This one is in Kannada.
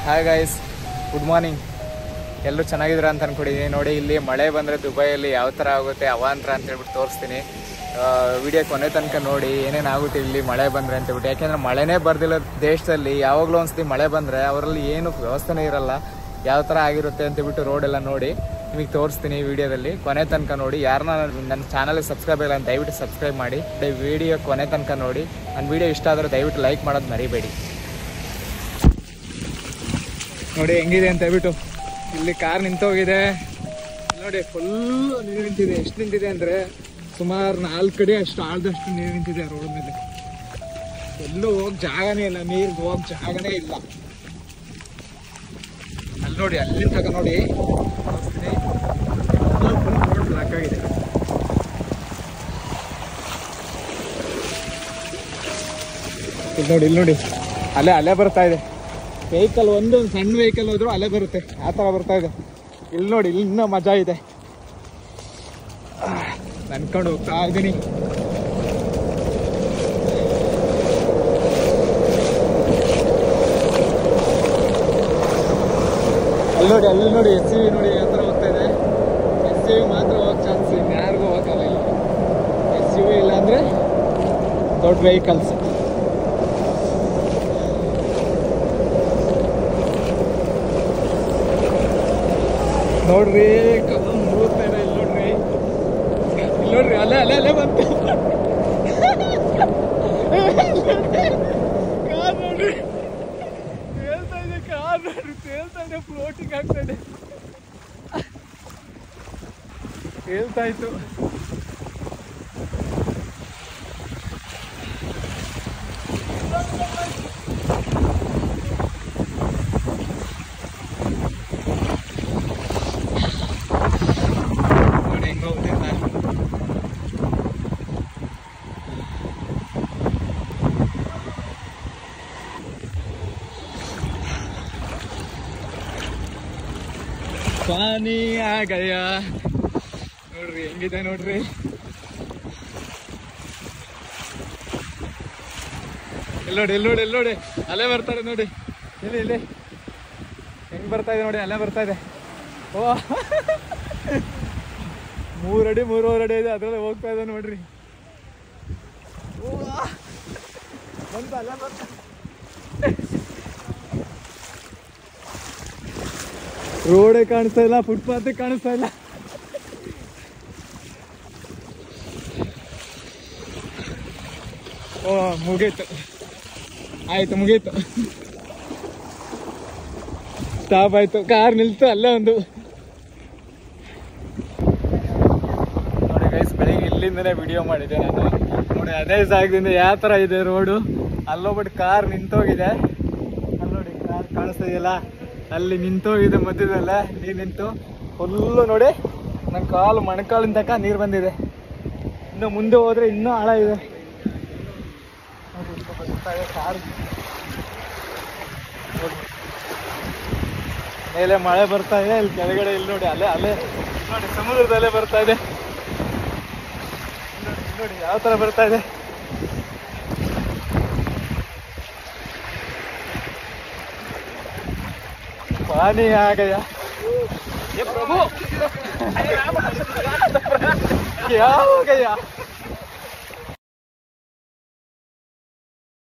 ಹಾಯ್ ಗೈಸ್ ಗುಡ್ ಮಾರ್ನಿಂಗ್ ಎಲ್ಲರೂ ಚೆನ್ನಾಗಿದ್ರ ಅಂತ ಅನ್ಕೊಂಡಿದ್ದೀನಿ ನೋಡಿ ಇಲ್ಲಿ ಮಳೆ ಬಂದರೆ ದುಬೈಯಲ್ಲಿ ಯಾವ ಥರ ಆಗುತ್ತೆ ಅವಾಂತರ ಅಂತ ಹೇಳ್ಬಿಟ್ಟು ತೋರಿಸ್ತೀನಿ ವಿಡಿಯೋ ಕೊನೆ ತನಕ ನೋಡಿ ಏನೇನು ಆಗುತ್ತೆ ಇಲ್ಲಿ ಮಳೆ ಬಂದರೆ ಅಂತ ಹೇಳ್ಬಿಟ್ಟು ಯಾಕೆಂದರೆ ಮಳೆನೇ ಬರ್ದಿಲ್ಲ ದೇಶದಲ್ಲಿ ಯಾವಾಗಲೂ ಒಂದ್ಸತಿ ಮಳೆ ಬಂದರೆ ಅವರಲ್ಲಿ ಏನು ವ್ಯವಸ್ಥೆನೇ ಇರಲ್ಲ ಯಾವ ಥರ ಆಗಿರುತ್ತೆ ಅಂತ ಹೇಳ್ಬಿಟ್ಟು ರೋಡೆಲ್ಲ ನೋಡಿ ನಿಮಗೆ ತೋರಿಸ್ತೀನಿ ವಿಡಿಯೋದಲ್ಲಿ ಕೊನೆ ತನಕ ನೋಡಿ ಯಾರನ್ನ ನನ್ನ ಚಾನಲ್ಗೆ ಸಬ್ಸ್ಕ್ರೈಬ್ ಇಲ್ಲ ದಯವಿಟ್ಟು ಸಬ್ಸ್ಕ್ರೈಬ್ ಮಾಡಿ ವಿಡಿಯೋ ಕೊನೆ ತನಕ ನೋಡಿ ನನ್ನ ವಿಡಿಯೋ ಇಷ್ಟ ಆದರೆ ದಯವಿಟ್ಟು ಲೈಕ್ ಮಾಡೋದು ಮರಿಬೇಡಿ ನೋಡಿ ಹೆಂಗಿದೆ ಅಂತ ಹೇಳ್ಬಿಟ್ಟು ಇಲ್ಲಿ ಕಾರ್ ನಿಂತೋಗಿದೆ ಇಲ್ಲಿ ನೋಡಿ ಫುಲ್ ನೀರು ನಿಂತಿದೆ ಎಷ್ಟು ನಿಂತಿದೆ ಅಂದ್ರೆ ಸುಮಾರು ನಾಲ್ಕು ಕಡೆ ಅಷ್ಟು ಆಳ್ದಷ್ಟು ನೀರು ನಿಂತಿದೆ ರೋಡ್ ಮೇಲೆ ಎಲ್ಲೂ ಹೋಗ್ ಜಾಗನೇ ಇಲ್ಲ ನೀರು ಹೋಗ್ ಜಾಗನೇ ಇಲ್ಲ ಅಲ್ಲಿ ನೋಡಿ ಅಲ್ಲಿಂದ ತಗ ನೋಡಿ ತೋರಿಸ್ತೀನಿ. full road block ಆಗಿದೆ ಇಲ್ಲಿ ನೋಡಿ ಇಲ್ಲಿ ನೋಡಿ ಅಲೆ ಅಲೆ ಬರ್ತಾ ಇದೆ ವೆಹಿಕಲ್ ಒಂದು ಸಣ್ಣ ವೆಹಿಕಲ್ ಹೋದ್ರು ಅಲೆ ಬರುತ್ತೆ ಆ ಥರ ಬರ್ತಾ ಇದೆ ಇಲ್ಲಿ ನೋಡಿ ಇಲ್ಲಿ ಇನ್ನೂ ಮಜಾ ಇದೆ ನನ್ಕೊಂಡು ಹೋಗ್ತಾ ಇದ್ದೀನಿ ಅಲ್ಲಿ ನೋಡಿ ಅಲ್ಲಿ ನೋಡಿ ಎಸ್ ಸಿ ನೋಡಿ ಯಾವ ಥರ ಹೋಗ್ತಾ ಇದೆ ಎಸ್ ಸಿ ಮಾತ್ರ ಹೋಗೋ ಚಾನ್ಸ್ ಯಾರಿಗೂ ಹೋಗಲ್ಲ ಇಲ್ಲಿ ಎಸ್ ಯು ಇಲ್ಲ ಅಂದರೆ ದೊಡ್ಡ ವೆಹಿಕಲ್ಸ್ ನೋಡ್ರಿ ಮೂರ್ತಾ ಇದೆ ಇಲ್ಲಿ ನೋಡ್ರಿ ಇಲ್ಲಿ ನೋಡ್ರಿ ಅಲ್ಲೇ ಅಲ್ಲೇ ಅಲ್ಲೇ ಬಂತು ಕಾರ್ ನೋಡ್ರಿ ತೇಲ್ತಾ ಇದೆ ಕಾರ್ ನೋಡ್ರಿ ತೇಲ್ತಾ ಇದೆ ಫ್ಲೋಟಿಂಗ್ ಆಗ್ತಾ ಇದೆ ತೇಲ್ತಾ ಇತ್ತು ನೋಡಿ ಹೆಂಗ್ ಹೋಗುತ್ತೆ ಕಾರ್ ಪಾನಿ ಆಗಯ ನೋಡ್ರಿ ಹೆಂಗಿದೆ ನೋಡ್ರಿ ಎಲ್ಲಿ ನೋಡಿ ಎಲ್ಲಿ ನೋಡಿ ಎಲ್ಲಿ ನೋಡಿ ಅಲ್ಲೇ ಬರ್ತಾರೆ ನೋಡಿ ಇಲ್ಲಿ ಇಲ್ಲಿ ಹೆಂಗ್ ಬರ್ತಾ ಇದೆ ನೋಡಿ ಅಲ್ಲೇ ಬರ್ತಾ ಇದೆ ಓ ಮೂರಡಿ ಮೂರುವರೆ ಅಡಿ ಇದೆ ಅದ್ರಲ್ಲಿ ಹೋಗ್ತಾ ಇದೆ ನೋಡ್ರಿ ಓ ಬಂತು ಅಲ್ಲೇ ಬಂತು ರೋಡೇ ಕಾಣಿಸ್ತಾ ಇಲ್ಲ ಫುಟ್ಪಾತ್ ಕಾಣಿಸ್ತಾ ಇಲ್ಲ ಓ ಮುಗೀತು ಆಯ್ತು ಮುಗೀತು ಸ್ಟಾಪ್ ಆಯ್ತು ಕಾರ್ ನಿಲ್ತು ಅಲ್ಲೇ ಒಂದು ನೋಡಿ ಗೈಸ್ ಬೆಳಿಗ್ಗೆ ಇಲ್ಲಿಂದನೇ ವಿಡಿಯೋ ಮಾಡಿದ್ದೆ ನಾನು ನೋಡಿ ಅದೇ ಜಾಗದಿಂದ ಯಾವ ಥರ ಇದೆ ರೋಡು ಅಲ್ಲೋಗ್ಬಿಟ್ಟು ಕಾರ್ ನಿಂತೋಗಿದೆ ಅಲ್ಲಿ ನೋಡಿ ಕಾರ್ ಕಾಣಿಸ್ತಾ ಇದೆಯಲ್ಲ ಅಲ್ಲಿ ನಿಂತೋಗಿದೆ ಮಧ್ಯದಲ್ಲೇ ನೀರು ನಿಂತು ಫುಲ್ಲು ನೋಡಿ ನನ್ನ ಕಾಲು ಮೊಣಕಾಲಿನ ತನಕ ನೀರು ಬಂದಿದೆ ಇನ್ನು ಮುಂದೆ ಹೋದ್ರೆ ಇನ್ನೂ ಆಳ ಇದೆ ನೋಡಿ, ಇಲ್ಲಿ ಬರ್ತಾ ಇದೆ ಕಾರ್ ನೋಡಿ. ಮೇಲೆ ಮಳೆ ಬರ್ತಾ ಇದೆ ಇಲ್ಲಿ ಕೆಳಗಡೆ ಇಲ್ಲಿ ನೋಡಿ ಅಲೆ ಅಲೆ ನೋಡಿ ಸಮುದ್ರದಲ್ಲೇ ಬರ್ತಾ ಇದೆ ನೋಡಿ, ನೋಡಿ ಯಾವ ತರ ಬರ್ತಾ ಇದೆ ಪಾನಿ ಆಗಯ ये प्रभु क्या हो गया